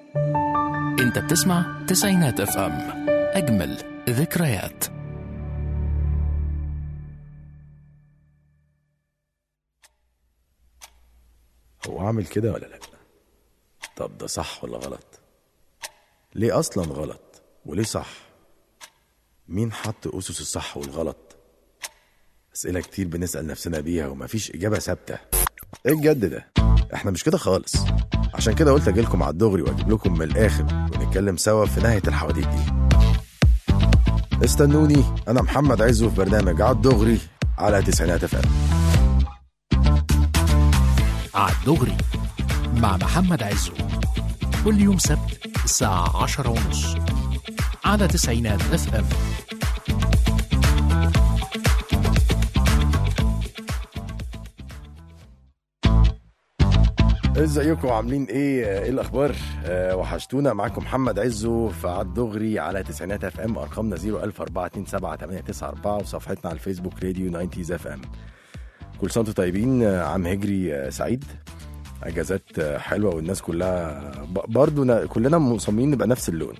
انت بتسمع تسعينات اف ام اجمل ذكريات هو عامل كده ولا لا طب ده صح ولا غلط ليه اصلا غلط وليه صح مين حط اسس الصح والغلط اسئله كتير بنسال نفسنا بيها ومفيش اجابه ثابته ايه الجد ده احنا مش كده خالص عشان كده قلت اجيلكم على الدغري واجيب لكم من الاخر ونتكلم سوا في نهايه الحواديت دي استنوني انا محمد عزو في برنامج على الدغري على تسعينات اف ام عالدغري مع محمد عزو كل يوم سبت الساعة عشرة ونص على تسعينات اف ام ازيكم عاملين ايه ايه الاخبار أه وحشتونا معاكم محمد عزو في عد دغري على تسعينات اف ام ارقامنا 004278994 وصفحتنا على الفيسبوك راديو 90 اف ام كل سنه وانتم طيبين آه، عام هجري آه، سعيد اجازات آه، حلوه والناس كلها ب- برضو نا- كلنا مصممين نبقى نفس اللون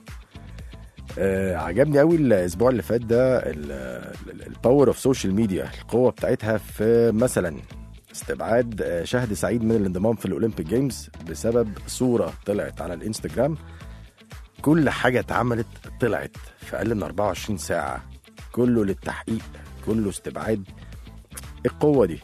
آه، عجبني قوي الاسبوع اللي فات ده الباور اوف سوشيال ميديا القوه بتاعتها في مثلا استبعاد آه، شهد سعيد من الانضمام في الاولمبيك جيمز بسبب صوره طلعت على الانستجرام كل حاجه اتعملت طلعت في اقل من 24 ساعه كله للتحقيق كله استبعاد القوه دي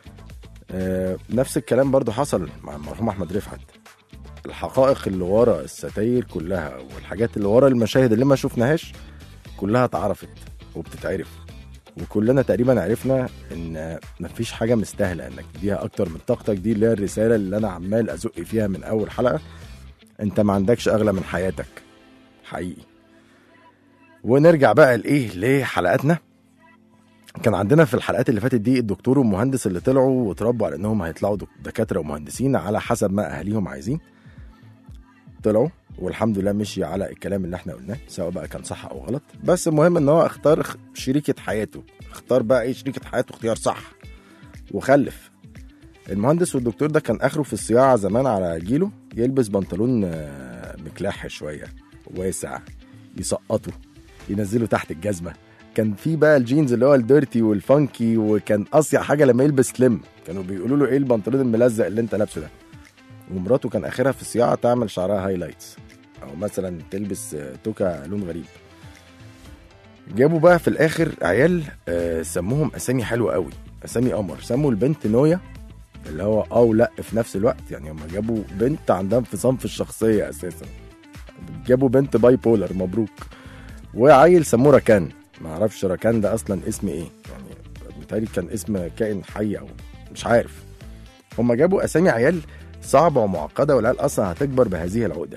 آه، نفس الكلام برضو حصل مع المرحوم احمد رفعت الحقائق اللي ورا الستاير كلها والحاجات اللي ورا المشاهد اللي ما شفناهاش كلها اتعرفت وبتتعرف وكلنا تقريبا عرفنا ان مفيش حاجه مستاهله انك تديها اكتر من طاقتك دي اللي هي الرساله اللي انا عمال ازق فيها من اول حلقه انت ما عندكش اغلى من حياتك حقيقي ونرجع بقى لايه لحلقاتنا كان عندنا في الحلقات اللي فاتت دي الدكتور والمهندس اللي طلعوا وتربوا على انهم هيطلعوا دك- دكاتره ومهندسين على حسب ما اهاليهم عايزين طلعوا والحمد لله مشي على الكلام اللي احنا قلناه سواء بقى كان صح او غلط بس المهم ان هو اختار خ- شريكه حياته اختار بقى ايه شريكه حياته اختيار صح وخلف المهندس والدكتور ده كان اخره في الصياعه زمان على جيله يلبس بنطلون آه، مكلاح شويه واسع يسقطه ينزله تحت الجزمه كان في بقى الجينز اللي هو الديرتي والفانكي وكان اصيع حاجه لما يلبس سليم كانوا بيقولوا له ايه البنطلون الملزق اللي انت لابسه ده ومراته كان اخرها في الصياعه تعمل شعرها هايلايتس او مثلا تلبس آه، توكا لون غريب جابوا بقى في الاخر عيال آه، سموهم اسامي حلوه قوي اسامي قمر سموا البنت نويا اللي هو اه ولا في نفس الوقت يعني هم جابوا بنت عندها انفصام في الشخصيه اساسا جابوا بنت باي بولر مبروك وعيل سموه ركان ما اعرفش ركان ده اصلا اسم ايه يعني بالتالي كان اسم كائن حي او مش عارف هم جابوا اسامي عيال صعبه ومعقده والعيال اصلا هتكبر بهذه العقده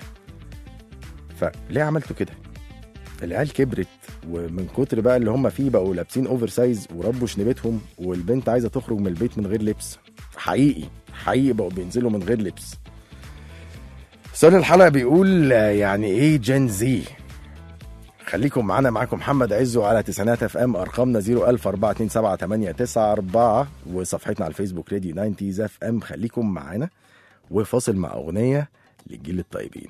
فليه عملتوا كده العيال كبرت ومن كتر بقى اللي هم فيه بقوا لابسين اوفر سايز وربوا شنبتهم والبنت عايزه تخرج من البيت من غير لبس حقيقي حقيقي بقوا بينزلوا من غير لبس سؤال الحلقه بيقول آه، يعني ايه جين زي خليكم معانا معاكم محمد عزو على تسعينات اف ام ارقامنا 004278994 وصفحتنا على الفيسبوك راديو 90 اف ام خليكم معانا وفاصل مع اغنيه للجيل الطيبين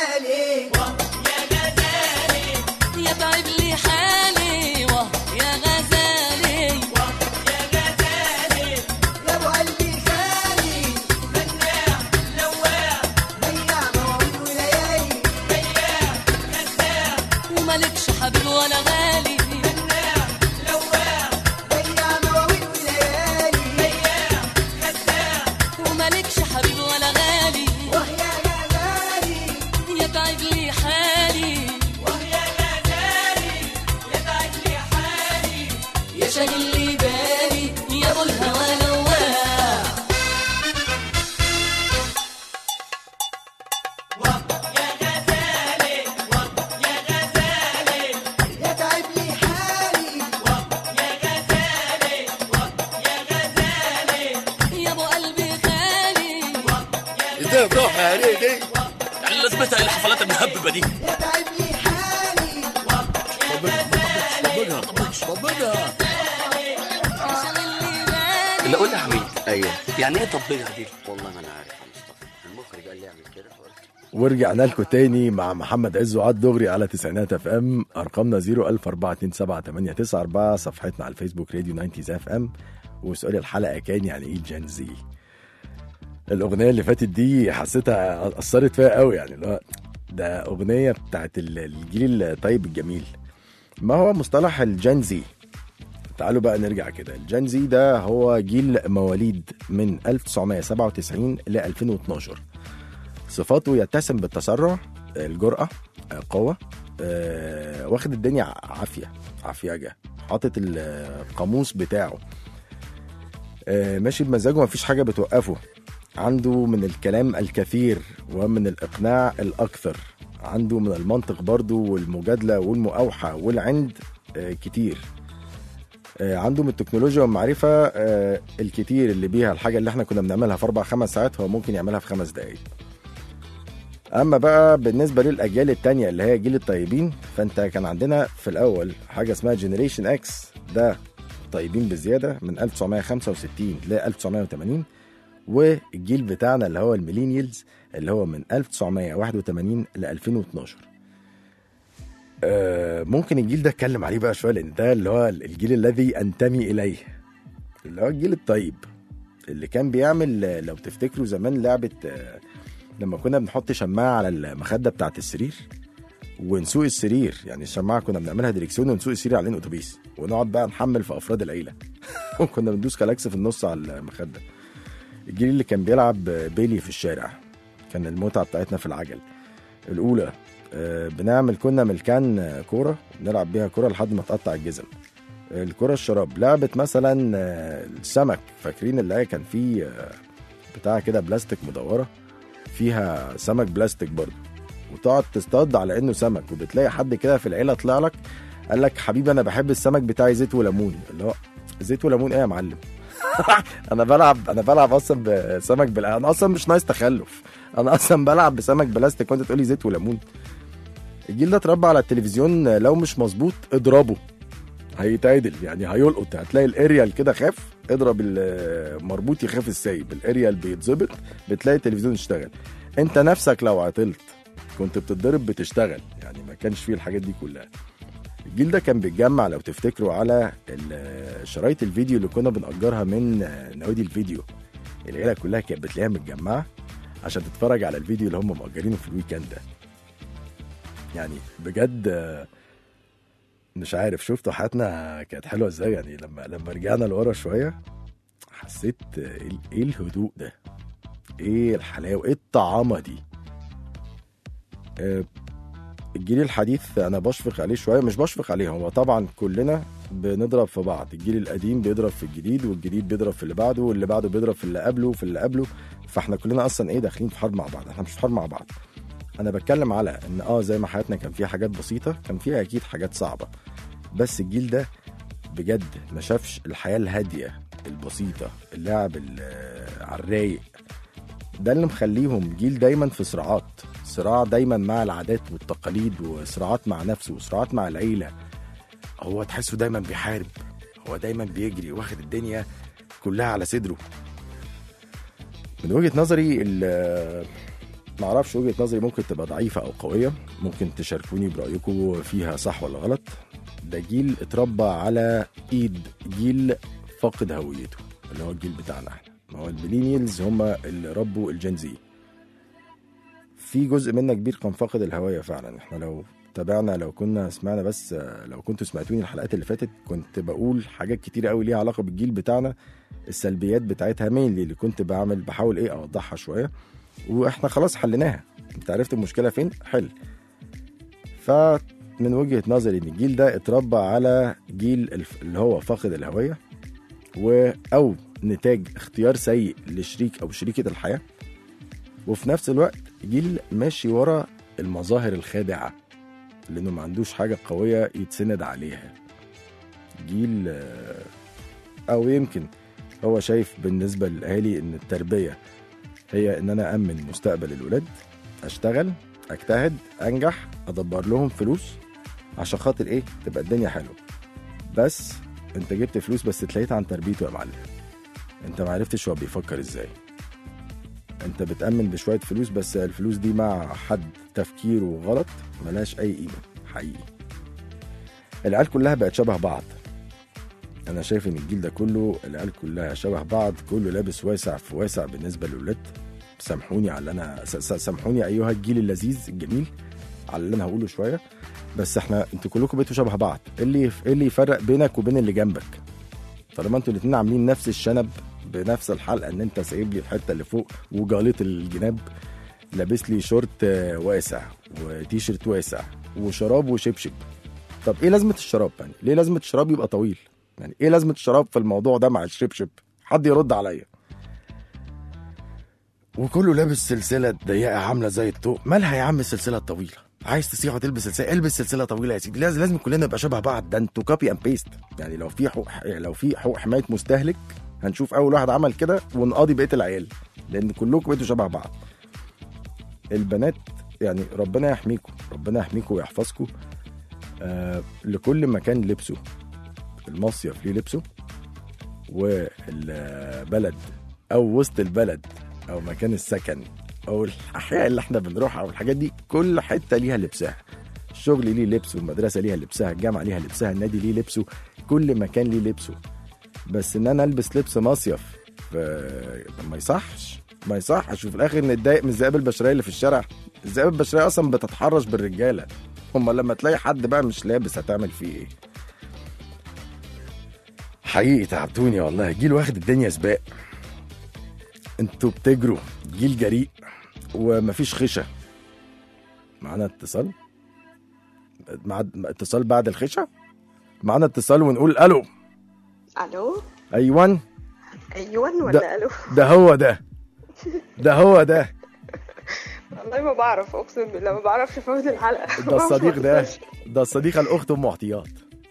غزالي يتعب لي حالي واه يا غزالي يا ابو قلبي خالي مناع لواع بياع مواويل وليالي ومالكش حبيب ولا غالي بياع مواويل وليالي ومالكش حبيب ولا غالي واه يا غزالي يتعب لي حالي يا شاغل لي بالي يا ابو الهوى لواع يتعب لي حالي يا ابو قلبي خالي ده بروح يا ريدي يعني لازمتها ايه الحفلات المهببه دي يتعب لي حالي شاغل لي بالي اللي قول لي يا حميد ايوه يعني ايه طبيعه دي والله ما انا عارف يا مصطفى المخرج قال لي اعمل كده قلت ورجعنا لكم تاني مع محمد عز وعاد دغري على تسعينات اف ام ارقامنا 004278994 صفحتنا على الفيسبوك راديو 90 اف ام وسؤال الحلقه كان يعني ايه جين زي الاغنيه اللي فاتت دي حسيتها اثرت فيها قوي يعني اللي هو ده اغنيه بتاعت ال- الجيل الطيب الجميل ما هو مصطلح الجين زي تعالوا بقى نرجع كده الجين زي ده هو جيل مواليد من 1997 ل 2012 صفاته يتسم بالتسرع الجرأة قوة آه، واخد الدنيا عافية عافية حاطط القاموس بتاعه آه، ماشي بمزاجه مفيش حاجة بتوقفه عنده من الكلام الكثير ومن الإقناع الأكثر عنده من المنطق برضو والمجادلة والمؤاوحة والعند آه، كتير آه، عنده من التكنولوجيا والمعرفة آه، الكتير اللي بيها الحاجة اللي احنا كنا بنعملها في أربع خمس ساعات هو ممكن يعملها في خمس دقايق اما بقى بالنسبه للاجيال التانية اللي هي جيل الطيبين فانت كان عندنا في الاول حاجه اسمها جنريشن اكس ده طيبين بزياده من 1965 ل 1980 والجيل بتاعنا اللي هو الميلينيالز اللي هو من 1981 ل 2012 آه، ممكن الجيل ده اتكلم عليه بقى شويه لان ده اللي هو الجيل الذي انتمي اليه اللي هو الجيل الطيب اللي كان بيعمل آه، لو تفتكروا زمان لعبه آه، لما كنا بنحط شماعه على المخده بتاعت السرير ونسوق السرير يعني الشماعه كنا بنعملها دريكسيون ونسوق السرير علينا اتوبيس ونقعد بقى نحمل في افراد العيله وكنا بندوس كلاكس في النص على المخده الجيل اللي كان بيلعب بيلي في الشارع كان المتعه بتاعتنا في العجل الاولى آه، بنعمل كنا ملكان آه، كوره بنلعب بيها كوره لحد ما تقطع الجزم الكرة الشراب لعبة مثلا آه، السمك فاكرين اللي هي كان فيه آه، بتاع كده بلاستيك مدورة فيها سمك بلاستيك برضه وتقعد تصطاد على انه سمك وبتلاقي حد كده في العيله طلع لك قال لك حبيبي انا بحب السمك بتاعي زيت وليمون اللي هو زيت وليمون ايه يا معلم انا بلعب انا بلعب اصلا بسمك بل... انا اصلا مش ناقص تخلف انا اصلا بلعب بسمك بلاستيك وانت تقولي زيت وليمون الجيل ده اتربى على التلفزيون لو مش مظبوط اضربه هيتعدل يعني هيلقط هتلاقي الاريال كده خاف اضرب المربوط يخاف السايب الاريال بيتظبط بتلاقي التلفزيون اشتغل انت نفسك لو عطلت كنت بتتضرب بتشتغل يعني ما كانش فيه الحاجات دي كلها الجيل ده كان بيتجمع لو تفتكروا على ال- شرايط الفيديو اللي كنا بنأجرها من نوادي الفيديو العيلة كلها كانت بتلاقيها متجمعة عشان تتفرج على الفيديو اللي هم مأجرينه في الويكند ده يعني بجد آه، مش عارف شفتوا حياتنا كانت حلوه ازاي يعني لما لما رجعنا لورا شويه حسيت آه، ايه إيه الهدوء ده ايه الحلاوه ايه الطعامه دي آه، الجيل الحديث انا بشفق عليه شويه مش بشفق عليه هو طبعا كلنا بنضرب في بعض الجيل القديم بيضرب في الجديد والجديد بيضرب في اللي بعده واللي بعده بيضرب في اللي قبله وفي اللي قبله فاحنا كلنا اصلا ايه داخلين في حرب مع بعض احنا مش في حرب مع بعض انا بتكلم على ان اه زي ما حياتنا كان فيها حاجات بسيطه كان فيها اكيد حاجات صعبه بس الجيل ده بجد ما شافش الحياه الهاديه البسيطه اللعب ال- على الرايق ده اللي مخليهم جيل دايما في صراعات صراع دايما مع العادات والتقاليد وصراعات مع نفسه وصراعات مع العيله هو تحسه دايما بيحارب هو دايما بيجري واخد الدنيا كلها على صدره من وجهه نظري ال- معرفش وجهه نظري ممكن تبقى ضعيفه او قويه ممكن تشاركوني برايكم فيها صح ولا غلط ده جيل اتربى على ايد جيل فاقد هويته اللي هو الجيل بتاعنا احنا ما هو الميلينيالز هم اللي ربوا الجين زي في جزء منا كبير كان فاقد الهويه فعلا احنا لو تابعنا لو كنا سمعنا بس لو كنتوا سمعتوني الحلقات اللي فاتت كنت بقول حاجات كتير قوي ليها علاقه بالجيل بتاعنا السلبيات بتاعتها مين اللي كنت بعمل بحاول ايه اوضحها شويه واحنا خلاص حليناها انت عرفت المشكله فين حل فمن وجهه نظري ان الجيل ده اتربى على جيل الف- اللي هو فاقد الهويه و او نتاج اختيار سيء لشريك او شريكه الحياه وفي نفس الوقت جيل ماشي ورا المظاهر الخادعه لانه ما عندوش حاجه قويه يتسند عليها جيل آه، او يمكن هو شايف بالنسبه للاهالي ان التربيه هي ان انا امن مستقبل الولاد اشتغل اجتهد انجح ادبر لهم فلوس عشان خاطر ايه تبقى الدنيا حلوه بس انت جبت فلوس بس تلاقيت عن تربيته يا معلم انت ما عرفتش هو بيفكر ازاي انت بتأمن بشوية فلوس بس الفلوس دي مع حد تفكيره غلط ملهاش أي قيمة حقيقي العيال كلها بقت شبه بعض أنا شايف إن الجيل ده كله العيال كلها شبه بعض كله لابس واسع في واسع بالنسبة للولاد سامحوني على اللي أنا س- س- سامحوني أيها الجيل اللذيذ الجميل على اللي أنا هقوله شوية بس احنا انتوا كلكم بقيتوا شبه بعض ايه اللي ايه اللي يفرق بينك وبين اللي جنبك طالما انتوا الاتنين عاملين نفس الشنب بنفس الحلقه ان انت سايب لي الحته اللي فوق وجالط الجناب لابس لي شورت آه، واسع وتيشرت واسع وشراب وشبشب طب ايه لازمه الشراب يعني ليه لازمه الشراب يبقى طويل يعني ايه لازمه الشراب في الموضوع ده مع الشبشب حد يرد عليا وكله لابس سلسله ضيقه عامله زي الطوق مالها يا عم السلسله الطويله عايز تصيح وتلبس سلسله البس سلسله طويله يا سيدي لازم لازم كلنا نبقى شبه بعض ده انتوا كوبي اند بيست يعني لو في حقوق لو في حقوق حمايه مستهلك هنشوف اول واحد عمل كده ونقاضي بقيه العيال لان كلكم بقيتوا شبه بعض البنات يعني ربنا يحميكم ربنا يحميكم ويحفظكم آه لكل مكان لبسه المصيف ليه لبسه والبلد او وسط البلد او مكان السكن او الاحياء اللي احنا بنروحها او الحاجات دي كل حته ليها لبسها الشغل ليه لبسه المدرسه ليها لبسها الجامعه ليها لبسها النادي ليه لبسه كل مكان ليه لبسه بس ان انا البس لبس مصيف ف- ما يصحش ما يصحش وفي الاخر نتضايق من الذئاب البشريه اللي في الشارع الذئاب البشريه اصلا بتتحرش بالرجاله هما لما تلاقي حد بقى مش لابس هتعمل فيه ايه حقيقي تعبتوني والله جيل واخد الدنيا سباق انتوا بتجروا جيل جريء ومفيش خشة معانا اتصال مع اتصال بعد الخشة معانا اتصال ونقول الو الو ايوان ايوان ده- ولا الو ده هو ده ده هو ده والله ما بعرف اقسم بالله ما بعرفش افوت الحلقه ده الصديق ده ما ده الصديقة الاخت ام احتياط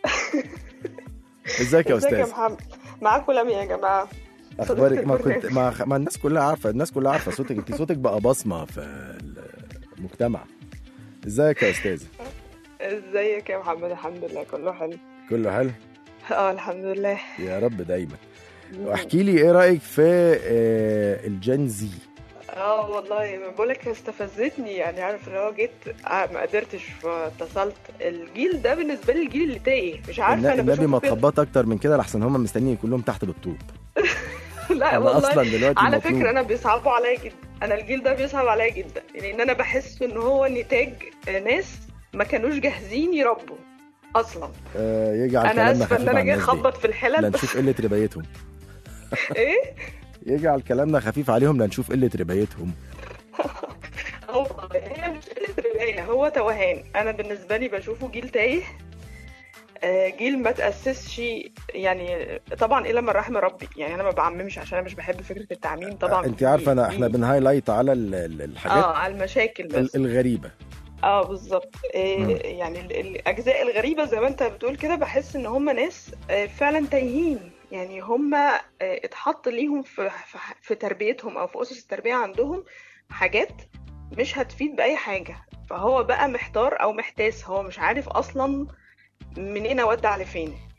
ازيك يا ازيك يا استاذ محمد معاكم لمي يا جماعه اخبارك ما صديقة كنت ما, ما الناس كلها عارفه الناس كلها عارفه صوتك انت صوتك بقى بصمه في المجتمع ازيك يا استاذ ازيك يا محمد الحمد لله كله حلو كله حلو اه الحمد لله يا رب دايما واحكي لي ايه رايك في آه، الجين زي اه والله ما بقولك استفزتني يعني عارف اللي هو جيت آه، ما قدرتش فاتصلت الجيل ده بالنسبه لي الجيل اللي تايه مش عارفه انا النبي ما بشوف كده. تخبط اكتر من كده لحسن هم مستنيين كلهم تحت بالطوب لا انا والله اصلا دلوقتي على مطلوب. فكره انا بيصعبوا عليا جدا انا الجيل ده بيصعب عليا جدا لان انا بحس ان هو نتاج ناس ما كانوش جاهزين يربوا اصلا آه، يجعل انا كلامنا اسفه ان خفيف انا على جاي الناس دي اخبط في لا الحلل بس نشوف قله ربايتهم ايه يجعل كلامنا خفيف عليهم لا نشوف قله ربايتهم هو هي مش قله ربايه هو توهان انا بالنسبه لي بشوفه جيل تايه آه، جيل ما تاسسش يعني طبعا الا من رحم ربي يعني انا ما بعممش عشان انا مش بحب فكره التعميم طبعا انت عارفه انا في- احنا بنهايلايت على ال- ال- الحاجات اه على المشاكل بس ال- الغريبه اه بالظبط إيه مم. يعني ال- الاجزاء الغريبه زي ما انت بتقول كده بحس ان هم ناس آه، فعلا تايهين يعني هم آه، اتحط ليهم في في- في تربيتهم او في اسس التربيه عندهم حاجات مش هتفيد باي حاجه فهو بقى محتار او محتاس هو مش عارف اصلا منين اودع لفين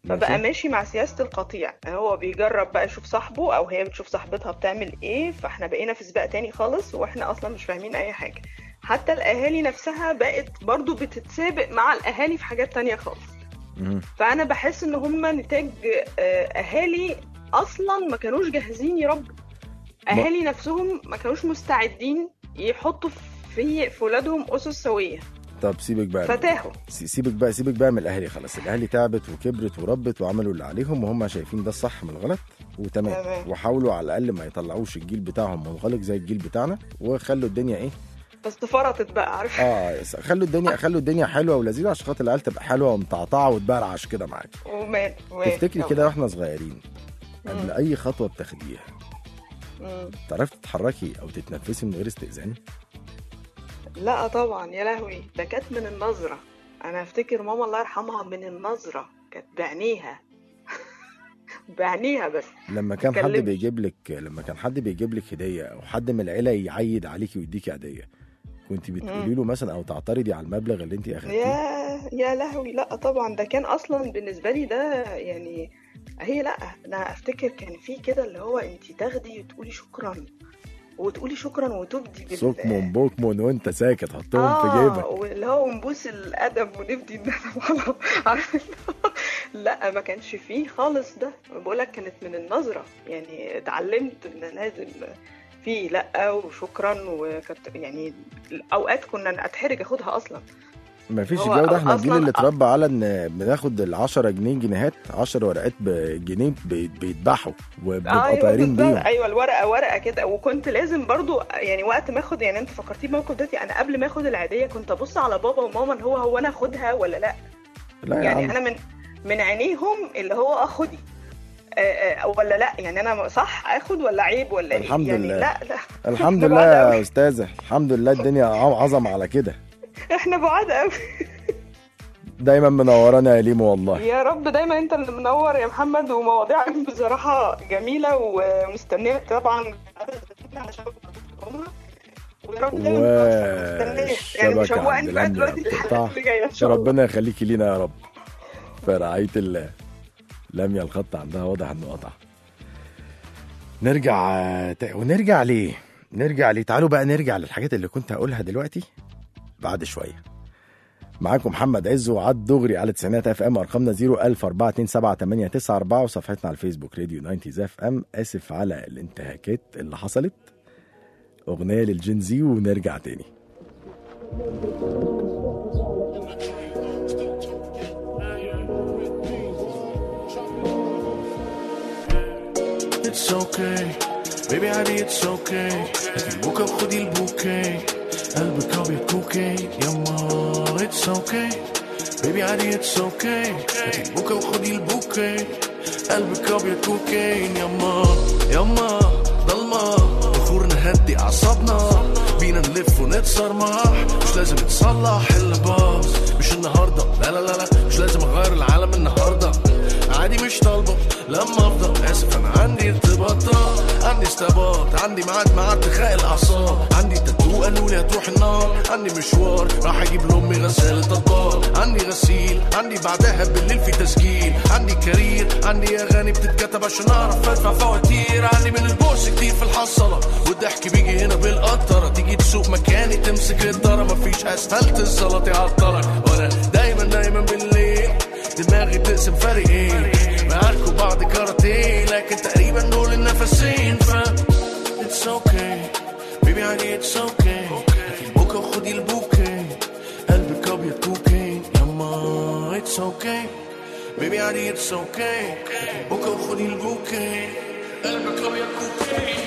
فبقى ماشي. ماشي مع سياسة القطيع هو بيجرب بقى يشوف صاحبه او هي بتشوف صاحبتها بتعمل ايه فاحنا بقينا في سباق تاني خالص واحنا اصلا مش فاهمين اي حاجة حتى الاهالي نفسها بقت برضو بتتسابق مع الاهالي في حاجات تانية خالص مم. فانا بحس ان هم نتاج آه، اهالي اصلا ما كانوش جاهزين يربوا اهالي نفسهم ما كانوش مستعدين يحطوا في في ولادهم اسس سويه طب سيبك بقى فتاهوا سي- سيبك بقى سيبك بقى من الاهالي خلاص الاهالي تعبت وكبرت وربت وعملوا اللي عليهم وهم شايفين ده الصح من الغلط وتمام تمام. وحاولوا على الاقل ما يطلعوش الجيل بتاعهم منغلق زي الجيل بتاعنا وخلوا الدنيا ايه بس فرطت بقى عارف اه س- خلوا الدنيا خلوا الدنيا حلوه ولذيذه عشان خاطر العيال تبقى حلوه ومتعطعه وتبرعش كده معاك ومال ومال تفتكري أو- كده واحنا صغيرين قبل مم. اي خطوه بتاخديها مم. تعرفي تتحركي او تتنفسي من غير استئذان لا طبعا يا لهوي ده كانت من النظره انا افتكر ماما الله يرحمها من النظره كانت بعينيها بعينيها بس لما كان حد اتكلمش. بيجيب لك لما كان حد بيجيب لك هديه او حد من العيله يعيد عليكي ويديكي هديه كنت بتقولي له مثلا او تعترضي على المبلغ اللي انت اخدتيه يا يا لهوي لا طبعا ده كان اصلا بالنسبه لي ده يعني هي لا انا افتكر كان في كده اللي هو انت تاخدي وتقولي شكرا وتقولي شكرا وتبدي بال سكمون بوكمون وانت ساكت حطهم اه في جيبك واللي هو نبوس الادب ونفدي الندم خلاص عارف اللي هو- لا ما كانش فيه خالص ده بقول لك كانت من النظره يعني اتعلمت ان لازم في لا وشكرا وكانت يعني اوقات كنا اتحرج اخدها اصلا مفيش هو الجو ده احنا الجيل أصلاً- اللي اتربى على ان بناخد ال 10 جنيه جنيهات 10 ورقات بجنيه بي- بيتباعوا وبنبقى ايوه طايرين بالظبط. بيهم ايوه الورقه ورقه كده وكنت لازم برضو يعني وقت ما اخد يعني انت فكرتي بموقف دلوقتي انا قبل ما اخد العيديه كنت ابص على بابا وماما اللي هو هو انا اخدها ولا لا لا يا يعني عم انا من من عينيهم اللي هو اخدي آه، آه، ولا لا يعني انا صح اخد ولا عيب ولا ايه الحمد يعني لله. لا لا الحمد إحنا لله بعاد يا أوي. استاذه الحمد لله الدنيا عظمه على كده احنا بعاد قوي دايما منورانا يا ليمو والله يا رب دايما انت اللي منور يا محمد ومواضيعك بصراحه جميله ومستنيه طبعا علشان ويا رب دايما مستنيه. يعني والشبكه مشوقني عند بقى لميا دلوقتي بتقطع الحلقات اللي جايه ان شاء الله ربنا يخليكي لينا يا رب في رعايه الله لميا الخط عندها واضح انه قطع نرجع تا- ونرجع ليه نرجع ليه تعالوا بقى نرجع للحاجات اللي كنت هقولها دلوقتي بعد شويه معاكم محمد عز وعد دغري على تسعينات اف ام ارقامنا 010427894 وصفحتنا على الفيسبوك راديو 90 اف ام اسف على الانتهاكات اللي حصلت اغنيه للجين زي ونرجع تاني It's okay baby عادي it's okay هاتي البوكا وخدي البوكي قلبك ابيض كوكي يما it's okay baby عادي it's okay هاتي البوكا وخدي البوكي قلبك ابيض كوكي يما يما ضلمة بخور نهدي اعصابنا بينا نلف ونتصرمح مش لازم نتصلح اللي باظ مش النهارده لا لا لا لا مش لازم اغير العالم النهارده عادي مش طالبه لما افضل اسف انا عندي ارتباطات عندي استباط عندي ميعاد مع ارتخاء الاعصاب عندي تاتو قالوا لي هتروح النار عندي مشوار راح اجيب لامي غسالة اطباق عندي غسيل عندي بعدها بالليل في تسجيل عندي كارير عندي اغاني بتتكتب عشان اعرف ادفع فواتير عندي من البوس كتير في الحصله والضحك بيجي هنا بالقطره تيجي تسوق مكاني تمسك الدارة مفيش اسفلت الزلط يعطلك وانا دايما دايما بالليل دماغي تقسم فريقين معاركوا بعض كاراتيه لكن تقريبا دول النفسين ف It's okay بيبي عادي it's okay هاتي البوكا وخدي البوكي قلبك ابيض كوكين يما it's okay بيبي عادي it's okay هاتي البوكا وخدي البوكي قلبك ابيض كوكين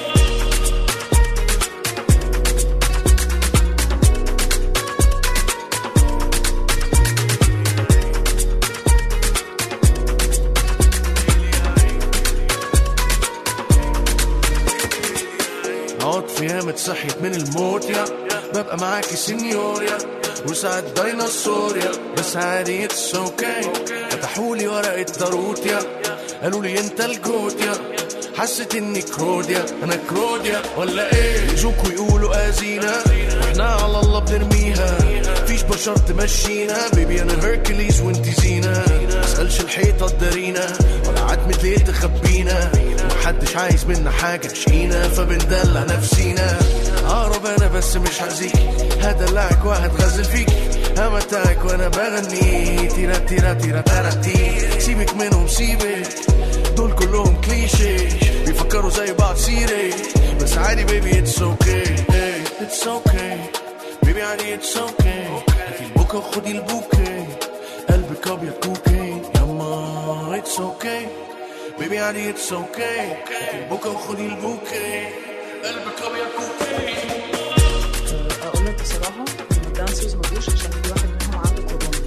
عود في ياما اتصحيت من الموت يا ببقى معاكي سينيور يا وساعات ديناصور يا بس عادي اتس اوكي فتحولي ورقة طاروت يا قالوا لي انت الجوت يا حسيت اني كروديا انا كروديا ولا ايه يجوكوا يقولوا ازينا واحنا على الله بنرميها فيش بشر تمشينا بيبي انا هيركليز وانت زينة تسألش الحيطة تدارينا ولا عتمة ليه تخبينا محدش عايز منا حاجة شقينا فبندلع نفسينا اقرب انا بس مش هأذيكي هدلعك وهتغزل فيكي همتعك وانا بغني تيرا تيرا تيرا تيرا تير سيبك منهم سيبك دول كلهم كليشي بيفكروا زي بعض سيري بس عادي بيبي اتس اوكي اتس اوكي بيبي عادي اتس اوكي هاتي البوكا وخدي البوكي قلبك ابيض كوكي يما اتس اوكي بيبي عادي اتس اوكي هاتي البوكا وخدي البوكي قلبك ابيض كوكي اقول لك بصراحه ان الدانسرز ما جوش عشان في واحد منهم عنده كورونا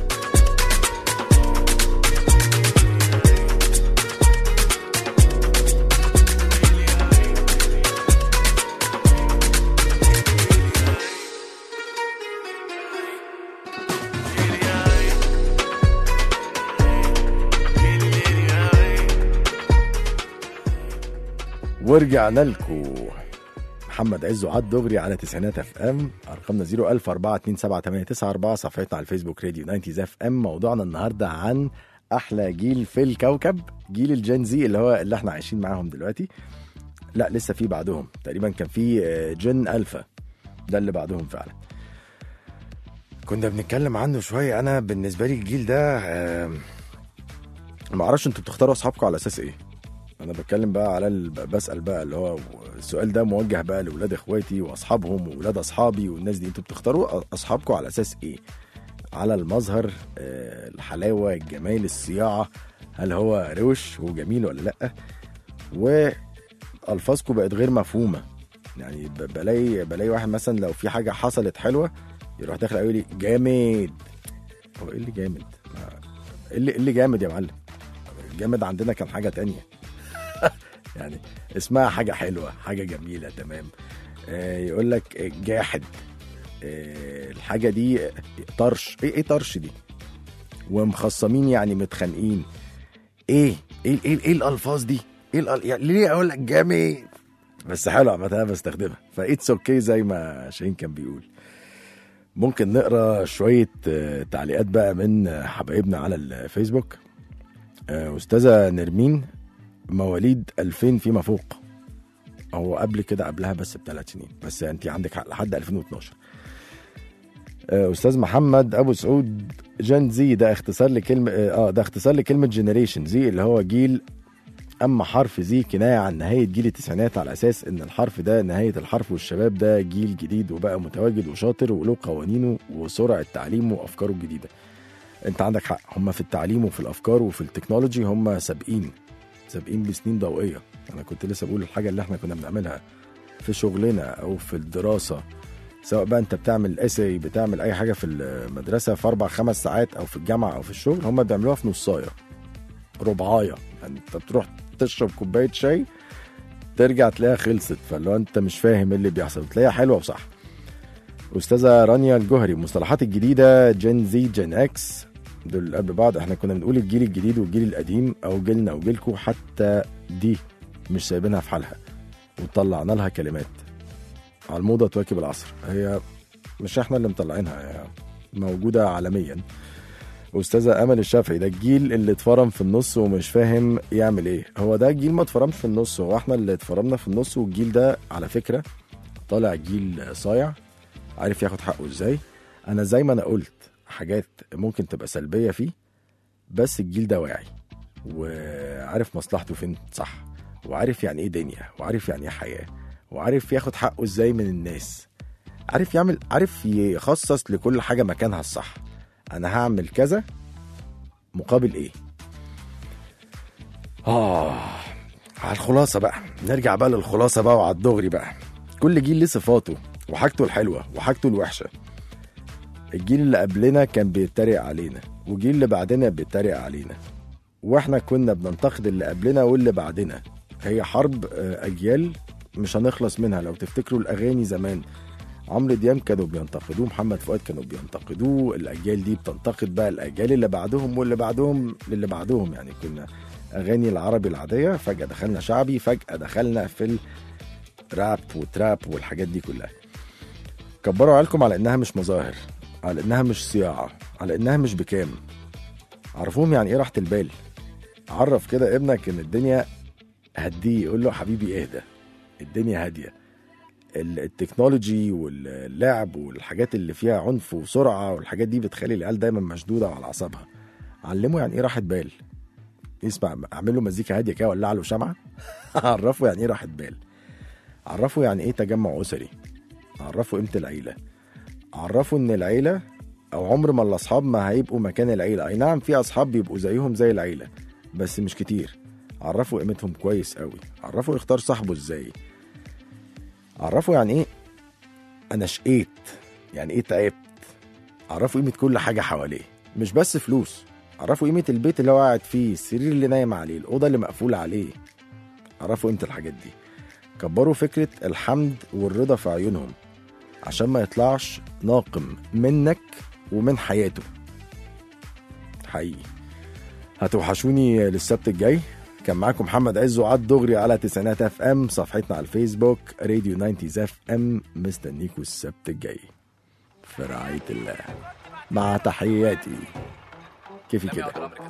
ورجعنا لكم محمد عز وعد دغري على تسعينات اف ام ارقامنا 010427894 صفحتنا على الفيسبوك راديو 90 اف ام موضوعنا النهارده عن احلى جيل في الكوكب جيل الجين زي اللي هو اللي احنا عايشين معاهم دلوقتي لا لسه في بعدهم تقريبا كان في آه، جن الفا ده اللي بعدهم فعلا كنا بنتكلم عنه شويه انا بالنسبه لي الجيل ده آه، ما اعرفش انتوا بتختاروا اصحابكم على اساس ايه انا بتكلم بقى على ال... بسال بقى اللي هو السؤال ده موجه بقى لاولاد اخواتي واصحابهم واولاد اصحابي والناس دي انتوا بتختاروا اصحابكم على اساس ايه على المظهر آه، الحلاوه الجمال الصياعه هل هو روش وجميل ولا لا والفاظكم بقت غير مفهومه يعني ب- بلاقي بلاقي واحد مثلا لو في حاجه حصلت حلوه يروح داخل يقول لي جامد هو ايه اللي جامد؟ ما- ايه اللي إيه اللي جامد يا معلم؟ جامد عندنا كان حاجه تانية يعني اسمها حاجه حلوه حاجه جميله تمام آه يقول لك جاحد آه الحاجه دي طرش ايه ايه طرش دي ومخصمين يعني متخانقين ايه ايه ايه, إيه الالفاظ دي ايه الأل... يعني ليه اقول لك جامد بس حلو عامه انا بستخدمها فايتس اوكي زي ما شاهين كان بيقول ممكن نقرا شويه آه، تعليقات بقى من آه، حبايبنا على الفيسبوك آه، استاذه نرمين مواليد 2000 فيما فوق هو قبل كده قبلها بس بثلاث سنين بس انت عندك حق لحد 2012 آه، استاذ محمد ابو سعود جن زي ده اختصار لكلمه اه ده اختصار لكلمه جنريشن زي اللي هو جيل اما حرف زي كنايه عن نهايه جيل التسعينات على اساس ان الحرف ده نهايه الحرف والشباب ده جيل جديد وبقى متواجد وشاطر وله قوانينه وسرعه تعليمه وافكاره الجديده انت عندك حق هم في التعليم وفي الافكار وفي التكنولوجي هم سابقين سابقين بسنين ضوئيه انا كنت لسه بقول الحاجه اللي احنا كنا بنعملها في شغلنا او في الدراسه سواء بقى انت بتعمل اساي بتعمل اي حاجه في المدرسه في اربع خمس ساعات او في الجامعه او في الشغل هم بيعملوها في نصايه ربعايه يعني انت بتروح تشرب كوبايه شاي ترجع تلاقيها خلصت فاللي هو انت مش فاهم ايه اللي بيحصل تلاقيها حلوه وصح استاذه رانيا الجوهري المصطلحات الجديده جين زي جين اكس دول قبل بعض احنا كنا بنقول الجيل الجديد والجيل القديم او جيلنا وجيلكم حتى دي مش سايبينها في حالها وطلعنا لها كلمات على الموضه تواكب العصر هي مش احنا اللي مطلعينها هي موجوده عالميا استاذه امل الشافعي ده الجيل اللي اتفرم في النص ومش فاهم يعمل ايه هو ده جيل ما اتفرمش في النص هو احنا اللي اتفرمنا في النص والجيل ده على فكره طالع جيل صايع عارف ياخد حقه ازاي انا زي ما انا قلت حاجات ممكن تبقى سلبيه فيه بس الجيل ده واعي وعارف مصلحته فين صح وعارف يعني ايه دنيا وعارف يعني ايه حياه وعارف ياخد حقه ازاي من الناس عارف يعمل عارف يخصص لكل حاجه مكانها الصح انا هعمل كذا مقابل ايه اه على الخلاصه بقى نرجع بقى للخلاصه بقى وعلى الدغري بقى كل جيل ليه صفاته وحاجته الحلوه وحاجته الوحشه الجيل اللي قبلنا كان بيتريق علينا والجيل اللي بعدنا بيتريق علينا واحنا كنا بننتقد اللي قبلنا واللي بعدنا هي حرب آه، اجيال مش هنخلص منها لو تفتكروا الاغاني زمان عمرو دياب كانوا بينتقدوه محمد فؤاد كانوا بينتقدوه الاجيال دي بتنتقد بقى الاجيال اللي بعدهم واللي بعدهم للي بعدهم يعني كنا اغاني العربي العاديه فجاه دخلنا شعبي فجاه دخلنا في الراب وتراب والحاجات دي كلها كبروا عيالكم على انها مش مظاهر على انها مش صياعه على انها مش بكام عرفوهم يعني ايه راحه البال عرف كده ابنك ان الدنيا هديه يقول له حبيبي اهدى الدنيا هاديه ال- التكنولوجي واللعب والحاجات اللي فيها عنف وسرعه والحاجات دي بتخلي العيال دايما مشدوده وعلى اعصابها علمه يعني ايه راحه بال يسمع اعمل له مزيكا هاديه كده ولع له شمعه عرفه يعني ايه راحه بال عرفه يعني ايه تجمع اسري عرفه قيمه العيله عرفه ان العيله او عمر ما الاصحاب ما هيبقوا مكان العيله اي نعم في اصحاب بيبقوا زيهم زي العيله بس مش كتير عرفوا قيمتهم كويس قوي عرفوا يختار صاحبه ازاي عرفوا يعني ايه انا شقيت يعني ايه تعبت عرفوا قيمه كل حاجه حواليه مش بس فلوس عرفوا قيمه البيت اللي هو قاعد فيه السرير اللي نايم عليه الاوضه اللي مقفول عليه عرفوا قيمه الحاجات دي كبروا فكره الحمد والرضا في عيونهم عشان ما يطلعش ناقم منك ومن حياته حقيقي هتوحشوني للسبت الجاي كان معاكم محمد عز وعد دغري على تسعينات اف ام صفحتنا على الفيسبوك راديو 90 اف ام مستنيكوا السبت الجاي في رعاية الله مع تحياتي كيفي كده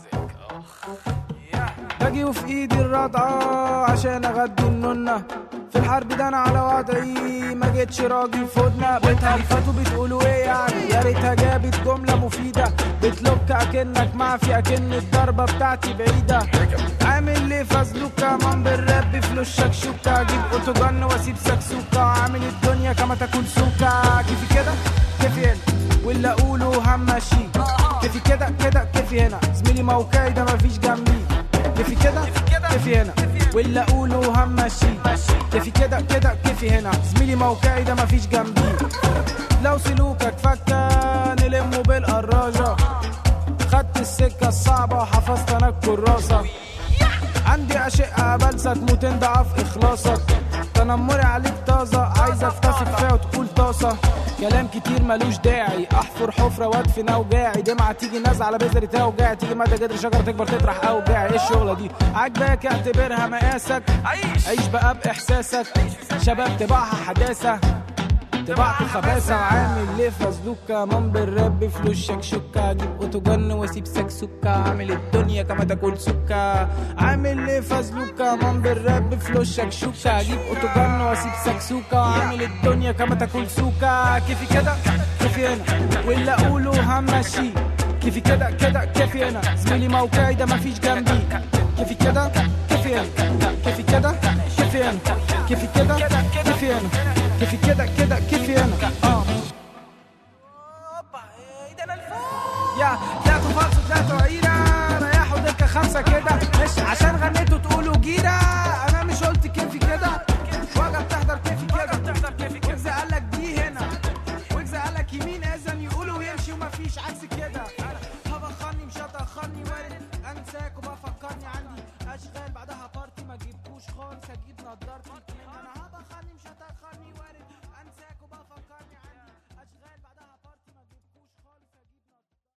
باجي وفي ايدي الرضعة عشان اغدي النونة في الحرب ده انا على وضعي ما جيتش راجل فودنا بتهلفتوا بتقولوا ايه يعني يا ريتها جابت جملة مفيدة بتلوك اكنك معفي اكن الضربة بتاعتي بعيدة عامل ليه فازلوك كمان بالراب فلوس شكشوكة اجيب اوتوجن واسيب سكسوكة عامل الدنيا كما تاكل سوكة كيفي كده كيفي هنا واللي اقوله همشي كيفي كده كده كيفي هنا زميلي موقعي ده مفيش جنبي كيفي كده كيفي هنا واللي اقوله همشي كيفي كده كده كيفي هنا زميلي موقعي ده مفيش جنبي لو سلوكك فكة نلمه بالقراجة خدت السكة الصعبة وحفظت انا الكراسة عندي أشقة بلسة تموتين ضعف إخلاصك تنمري عليك طازة عايزك تثق فيها وتقول طاسة كلام كتير ملوش داعي احفر حفرة وادفن اوجاعي دمعة تيجي نازلة على بذرة اوجاعي تيجي مدى جدر شجرة تكبر تطرح اوجاعي ايه الشغلة دي عاجباك اعتبرها مقاسك عيش بقى باحساسك شباب تبعها حداثة تبعت الخباثة وعامل ليه فازلوكا من بالراب فلوس شكشوكا اجيب اوتوجن واسيب سكسوكا عامل الدنيا كما تاكل سكا عامل ليه فازلوكا من بالراب فلوس شكشوكا اجيب اوتوجن واسيب سكسوكا عامل الدنيا كما تاكل سوكا كيفي كده كيفي هنا واللي اقوله همشي كيفي كده كده كيفي هنا زميلي موقعي ده مفيش جنبي كيفي كده كيفي هنا كيفي كده كيفي هنا كيفي كده كيفي هنا كيفي كده كده كيفي هنا اه يا طلعتوا فالصو طلعتوا عيرة ريحوا دكة خمسة كده مش عشان غنيتوا تقولوا جيرة أنا مش قلت كيفي كده وجا بتحضر كيفي كده ويجز قالك دي هنا ويجز قالك يمين إذن يقولوا ويمشي ومفيش عكس كده هبخرني مش هتأخرني وارد أنساك وبفكرني عندي أشغال بعدها بارتي ما جيبكوش خالص هجيب نضارتي أنا هبخرني مش هتأخرني